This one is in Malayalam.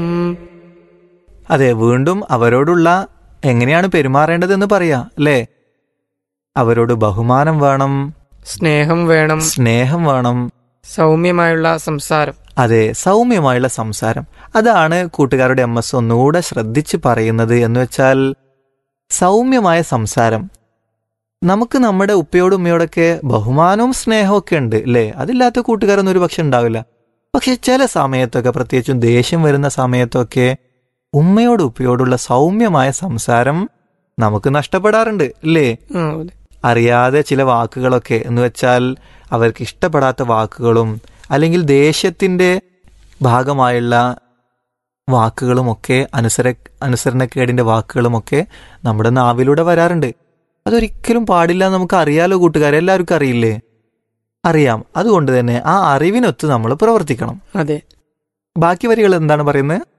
ഉം, അതെ വീണ്ടും അവരോടുള്ള എങ്ങനെയാണ് പെരുമാറേണ്ടതെന്ന് പറയാ അല്ലേ അവരോട് ബഹുമാനം വേണം സ്നേഹം വേണം സ്നേഹം വേണം സൗമ്യമായുള്ള സംസാരം അതെ സൗമ്യമായുള്ള സംസാരം അതാണ് കൂട്ടുകാരുടെ എം എസ് ഒന്നുകൂടെ ശ്രദ്ധിച്ച് പറയുന്നത് എന്ന് വെച്ചാൽ സൗമ്യമായ സംസാരം നമുക്ക് നമ്മുടെ ഉപ്പയോടും ഉമ്മയോടൊക്കെ ബഹുമാനവും സ്നേഹവും ഒക്കെ ഉണ്ട് അല്ലേ അതില്ലാത്ത കൂട്ടുകാരൊന്നും ഒരു പക്ഷെ ഉണ്ടാവില്ല പക്ഷെ ചില സമയത്തൊക്കെ പ്രത്യേകിച്ചും ദേഷ്യം വരുന്ന സമയത്തൊക്കെ ഉമ്മയോടും ഉപ്പയോടുള്ള സൗമ്യമായ സംസാരം നമുക്ക് നഷ്ടപ്പെടാറുണ്ട് അല്ലേ ആ, അതെ. അറിയാതെ ചില വാക്കുകളൊക്കെ എന്ന് വെച്ചാൽ അവർക്ക് ഇഷ്ടപ്പെടാത്ത വാക്കുകളും അല്ലെങ്കിൽ ദേഷ്യത്തിന്റെ ഭാഗമായുള്ള വാക്കുകളുമൊക്കെ അനുസര അനുസരണക്കേടിന്റെ വാക്കുകളുമൊക്കെ നമ്മുടെ നാവിലൂടെ വരാറുണ്ട് അതൊരിക്കലും പാടില്ല എന്ന് നമുക്ക് അറിയാലോ കൂട്ടുകാരെ എല്ലാവർക്കും അറിയില്ലേ അറിയാം അതുകൊണ്ട് തന്നെ ആ അറിവിനൊത്ത് നമ്മൾ പ്രവർത്തിക്കണം അതെ ബാക്കി വരികൾ എന്താണ് പറയുന്നത്